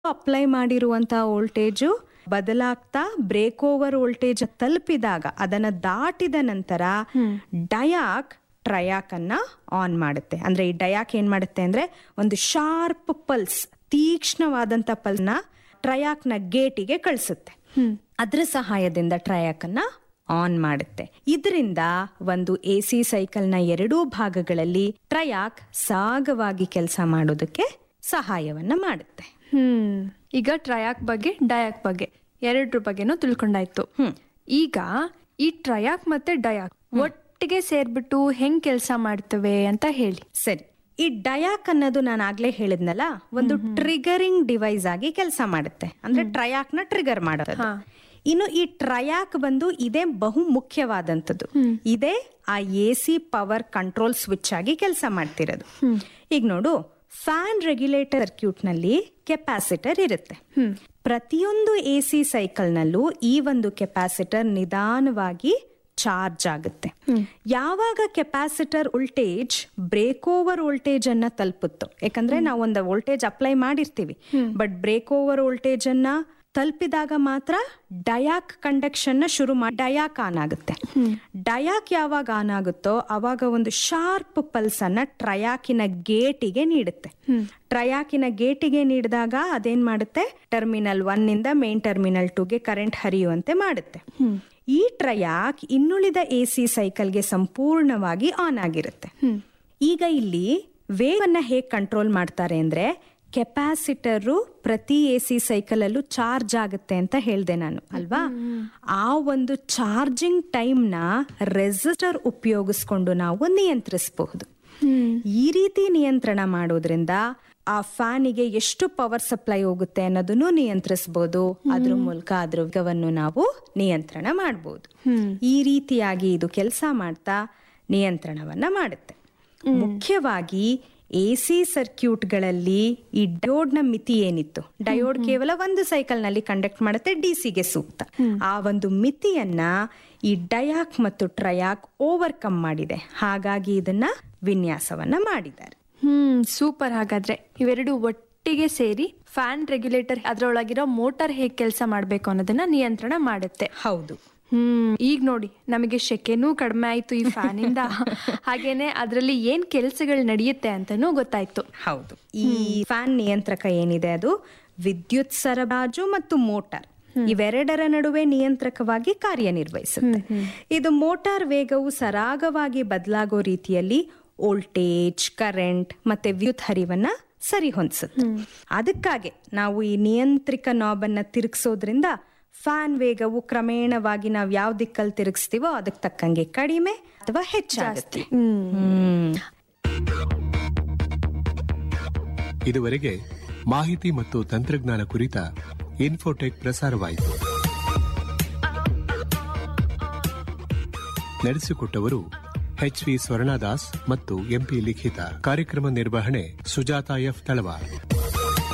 apply ಮಾಡಿರುವಂತಹ voltage ಬದಲಾಗ್ತಾ break over voltage ತಲುಪಿದಾಗ ಅದನ್ನ ದಾಟಿದ ನಂತರ ಡಯಾಕ್ ಟ್ರಯಾಕ್ ಅನ್ನ ಆನ್ ಮಾಡುತ್ತೆ ಅಂದ್ರೆ ಈ ಡಯಾಕ್ ಏನ್ ಮಾಡುತ್ತೆ ಅಂದ್ರೆ ಒಂದು ಶಾರ್ಪ್ ಪಲ್ಸ್ ತೀಕ್ಷ್ಣವಾದಂತ ಪಲ್ಸ್ನ ಟ್ರಯಾಕ್ ನ ಗೇಟಿಗೆ ಕಳಿಸುತ್ತೆ ಅದ್ರ ಸಹಾಯದಿಂದ ಟ್ರಯಾಕ್ ಅನ್ನ ಆನ್ ಮಾಡುತ್ತೆ ಇದರಿಂದ ಒಂದು ಎ ಸಿ ಸೈಕಲ್ ನ ಎರಡೂ ಭಾಗಗಳಲ್ಲಿ ಟ್ರಯಾಕ್ ಸಾಗವಾಗಿ ಕೆಲಸ ಮಾಡೋದಕ್ಕೆ ಸಹಾಯವನ್ನ ಮಾಡುತ್ತೆ ಹ್ಮ್ ಈಗ ಟ್ರಯಾಕ್ ಬಗ್ಗೆ ಡಯಾಕ್ ಬಗ್ಗೆ ಎರಡ್ರ ಬಗ್ಗೆನೂ ತಿಳ್ಕೊಂಡಾಯ್ತು ಈಗ ಈ ಟ್ರಯಾಕ್ ಮತ್ತೆ ಡಯಾಕ್ ಒಟ್ಟಿಗೆ ಸೇರ್ಬಿಟ್ಟು ಹೆಂಗ್ ಕೆಲಸ ಮಾಡ್ತವೆ ಅಂತ ಹೇಳಿ ಸರಿ ಈ ಡಯಾಕ್ ಅನ್ನೋದು ನಾನು ಆಗ್ಲೇ ಹೇಳಿದ್ನಲ್ಲ ಒಂದು ಟ್ರಿಗರಿಂಗ್ ಡಿವೈಸ್ ಆಗಿ ಕೆಲಸ ಮಾಡುತ್ತೆ ಅಂದ್ರೆ ಟ್ರಯಾಕ್ ನ ಟ್ರಿಗರ್ ಮಾಡೋದು ಇನ್ನು ಈ ಟ್ರಯಾಕ್ ಬಂದು ಇದೇ ಬಹು ಮುಖ್ಯವಾದಂಥದ್ದು ಇದೇ ಆ A C power control switch ಆಗಿ ಕೆಲಸ ಮಾಡ್ತಿರೋದು ಈಗ ನೋಡು ಫ್ಯಾನ್ ರೆಗ್ಯುಲೇಟರ್ ಸರ್ಕ್ಯೂಟ್ ನಲ್ಲಿ ಕೆಪಾಸಿಟರ್ ಇರುತ್ತೆ ಪ್ರತಿಯೊಂದು ಎ ಸಿ ಸೈಕಲ್ನಲ್ಲೂ ಈ ಒಂದು ಕೆಪಾಸಿಟರ್ ನಿಧಾನವಾಗಿ ಚಾರ್ಜ್ ಆಗುತ್ತೆ ಯಾವಾಗ capacitor voltage break over voltage ಅನ್ನ ತಲುಪುತ್ತೋ ಯಾಕಂದ್ರೆ ನಾವು ಒಂದು ವೋಲ್ಟೇಜ್ ಅಪ್ಲೈ ಮಾಡಿರ್ತೀವಿ ಬಟ್ ಬ್ರೇಕ್ ಓವರ್ ವೋಲ್ಟೇಜ್ ಅನ್ನ ತಲುಪಿದಾಗ ಮಾತ್ರ ಡಯಾಕ್ ಕಂಡಕ್ಷನ್ ನ ಶುರು ಮಾಡಿ ಡಯಾಕ್ ಆನ್ ಆಗುತ್ತೆ ಡಯಾಕ್ ಯಾವಾಗ ಆನ್ ಆಗುತ್ತೋ ಅವಾಗ ಒಂದು ಶಾರ್ಪ್ ಪಲ್ಸ್ ಅನ್ನ ಟ್ರಯಾಕಿನ ಗೇಟಿಗೆ ನೀಡುತ್ತೆ ಟ್ರಯಾಕಿನ ಗೇಟಿಗೆ ನೀಡಿದಾಗ ಅದೇನ್ ಮಾಡುತ್ತೆ ಟರ್ಮಿನಲ್ ಒನ್ ಇಂದ ಮೇನ್ ಟರ್ಮಿನಲ್ ಟೂಗೆ ಕರೆಂಟ್ ಹರಿಯುವಂತೆ ಮಾಡುತ್ತೆ ಈ ಟ್ರಯಾಕ್ ಇನ್ನುಳಿದ ಎ ಸಿ ಸೈಕಲ್ಗೆ ಸಂಪೂರ್ಣವಾಗಿ ಆನ್ ಆಗಿರುತ್ತೆ ಈಗ ಇಲ್ಲಿ ವೇವನ್ನ ಹೇಗೆ ಕಂಟ್ರೋಲ್ ಮಾಡ್ತಾರೆ ಅಂದ್ರೆ ಕೆಪಾಸಿಟರು ಪ್ರತಿ ಎ ಸಿ ಸೈಕಲ್ ಅಲ್ಲೂ ಚಾರ್ಜ್ ಆಗುತ್ತೆ ಅಂತ ಹೇಳ್ದೆ ನಾನು ಅಲ್ವಾ ಆ ಒಂದು ಚಾರ್ಜಿಂಗ್ ಟೈಮ್ ನ ರೆಸಿಸ್ಟರ್ ಉಪಯೋಗಿಸ್ಕೊಂಡು ನಾವು ನಿಯಂತ್ರಿಸಬಹುದು ಈ ರೀತಿ ನಿಯಂತ್ರಣ ಮಾಡೋದ್ರಿಂದ ಆ ಫ್ಯಾನಿಗೆ ಎಷ್ಟು ಪವರ್ ಸಪ್ಲೈ ಹೋಗುತ್ತೆ ಅನ್ನೋದನ್ನು ನಿಯಂತ್ರಿಸಬಹುದು ಅದ್ರ ಮೂಲಕ ಅದ್ರ ವೇಗವನ್ನು ನಾವು ನಿಯಂತ್ರಣ ಮಾಡಬಹುದು ಈ ರೀತಿಯಾಗಿ ಇದು ಕೆಲಸ ಮಾಡ್ತಾ ನಿಯಂತ್ರಣವನ್ನ ಮಾಡುತ್ತೆ ಮುಖ್ಯವಾಗಿ ಎ ಸಿ ಸರ್ಕ್ಯೂಟ್ಗಳಲ್ಲಿ ಈ ಡಯೋಡ್ ನ ಮಿತಿ ಏನಿತ್ತು ಡಯೋಡ್ ಕೇವಲ ಒಂದು ಸೈಕಲ್ ನಲ್ಲಿ ಕಂಡಕ್ಟ್ ಮಾಡುತ್ತೆ ಡಿ ಸಿಗೆ ಸೂಕ್ತ ಆ ಒಂದು ಮಿತಿಯನ್ನ ಈ ಡಯಾಕ್ ಮತ್ತು ಟ್ರಯಾಕ್ ಓವರ್ಕಮ್ ಮಾಡಿದೆ ಹಾಗಾಗಿ ಇದನ್ನ ವಿನ್ಯಾಸವನ್ನ ಮಾಡಿದ್ದಾರೆ ಹ್ಮ್ ಸೂಪರ್ ಹಾಗಾದ್ರೆ ಇವೆರಡು ಒಟ್ಟಿಗೆ ಸೇರಿ ಫ್ಯಾನ್ ರೆಗ್ಯುಲೇಟರ್ ಅದರೊಳಗಿರೋ ಮೋಟಾರ್ ಹೇಗೆ ಕೆಲಸ ಮಾಡ್ಬೇಕು ಅನ್ನೋದನ್ನ ನಿಯಂತ್ರಣ ಮಾಡುತ್ತೆ ಹೌದು ಹ್ಮ್ ಈಗ ನೋಡಿ ನಮಗೆ ಶೆಕೆನೂ ಕಡಿಮೆ ಆಯ್ತು ಈ ಫ್ಯಾನ್ ಇಂದ ಹಾಗೇನೆ ಅದರಲ್ಲಿ ಏನ್ ಕೆಲಸಗಳು ನಡೆಯುತ್ತೆ ಅಂತಾನೂ ಗೊತ್ತಾಯ್ತು ಹೌದು ಈ ಫ್ಯಾನ್ ನಿಯಂತ್ರಕ ಏನಿದೆ ಅದು ವಿದ್ಯುತ್ ಸರಬರಾಜು ಮತ್ತು ಮೋಟಾರ್ ಇವೆರಡರ ನಡುವೆ ನಿಯಂತ್ರಕವಾಗಿ ಕಾರ್ಯನಿರ್ವಹಿಸುತ್ತೆ ಇದು ಮೋಟಾರ್ ವೇಗವು ಸರಾಗವಾಗಿ ಬದಲಾಗೋ ರೀತಿಯಲ್ಲಿ ವೋಲ್ಟೇಜ್ ಕರೆಂಟ್ ಮತ್ತೆ ವಿದ್ಯುತ್ ಹರಿವನ್ನ ಸರಿ ಹೊಂದಿಸುತ್ತೆ ಅದಕ್ಕಾಗಿ ನಾವು ಈ ನಿಯಂತ್ರಿಕ ನಾಬನ್ನ ತಿರುಗಿಸೋದ್ರಿಂದ ಫ್ಯಾನ್ ವೇಗವು ಕ್ರಮೇಣವಾಗಿ ನಾವು ಯಾವ ದಿಕ್ಕಲ್ಲಿ ತಿರುಗಿಸ್ತೀವೋ ಅದಕ್ಕೆ ತಕ್ಕಂಗೆ ಕಡಿಮೆ ಅಥವಾ ಹೆಚ್ಚಾಗುತ್ತೆ ಹ್ಮ್ ಇದುವರೆಗೆ ಮಾಹಿತಿ ಮತ್ತು ತಂತ್ರಜ್ಞಾನ ಕುರಿತ ಇನ್ಫೋಟೆಕ್ ಪ್ರಸಾರವಾಯಿತು ನಡೆಸಿಕೊಟ್ಟವರು ಎಚ್ ವಿ ಸ್ವರ್ಣದಾಸ್ ಮತ್ತು ಎಂಪಿ ಲಿಖಿತ ಕಾರ್ಯಕ್ರಮ ನಿರ್ವಹಣೆ ಸುಜಾತ ಎಫ್ ತಳವಾರ್